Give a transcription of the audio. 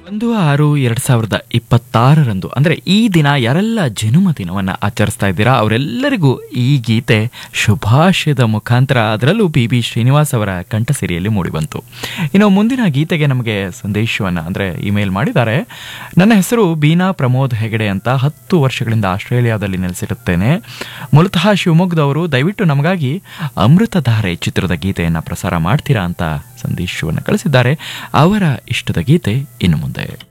ಒಂದು ಆರು ಎರಡ್ ಸಾವಿರದ ಇಪ್ಪತ್ತಾರರಂದು ಅಂದ್ರೆ ಈ ದಿನ ಯಾರೆಲ್ಲ ಜನ್ಮ ದಿನವನ್ನ ಆಚರಿಸ್ತಾ ಇದ್ದೀರಾ ಅವರೆಲ್ಲರಿಗೂ ಈ ಗೀತೆ ಶುಭಾಶಯದ ಮುಖಾಂತರ ಅದರಲ್ಲೂ ಬಿ ಬಿ ಶ್ರೀನಿವಾಸ್ ಅವರ ಕಂಠಸಿರಿಯಲ್ಲಿ ಮೂಡಿಬಂತು ಇನ್ನು ಮುಂದಿನ ಗೀತೆಗೆ ನಮಗೆ ಸಂದೇಶವನ್ನ ಅಂದ್ರೆ ಇಮೇಲ್ ಮಾಡಿದ್ದಾರೆ ನನ್ನ ಹೆಸರು ಬೀನಾ ಪ್ರಮೋದ್ ಹೆಗಡೆ ಅಂತ ಹತ್ತು ವರ್ಷಗಳಿಂದ ಆಸ್ಟ್ರೇಲಿಯಾದಲ್ಲಿ ನೆಲೆಸಿರುತ್ತೇನೆ ಮೂಲತಃ ಶಿವಮೊಗ್ಗದವರು ದಯವಿಟ್ಟು ನಮಗಾಗಿ ಅಮೃತಧಾರೆ ಚಿತ್ರದ ಗೀತೆಯನ್ನ ಪ್ರಸಾರ ಮಾಡ್ತೀರಾ ಅಂತ ಸಂದೇಶವನ್ನು ಕಳಿಸಿದ್ದಾರೆ ಅವರ ಇಷ್ಟದ ಗೀತೆ ಇನ್ನು ಮುಂದೆ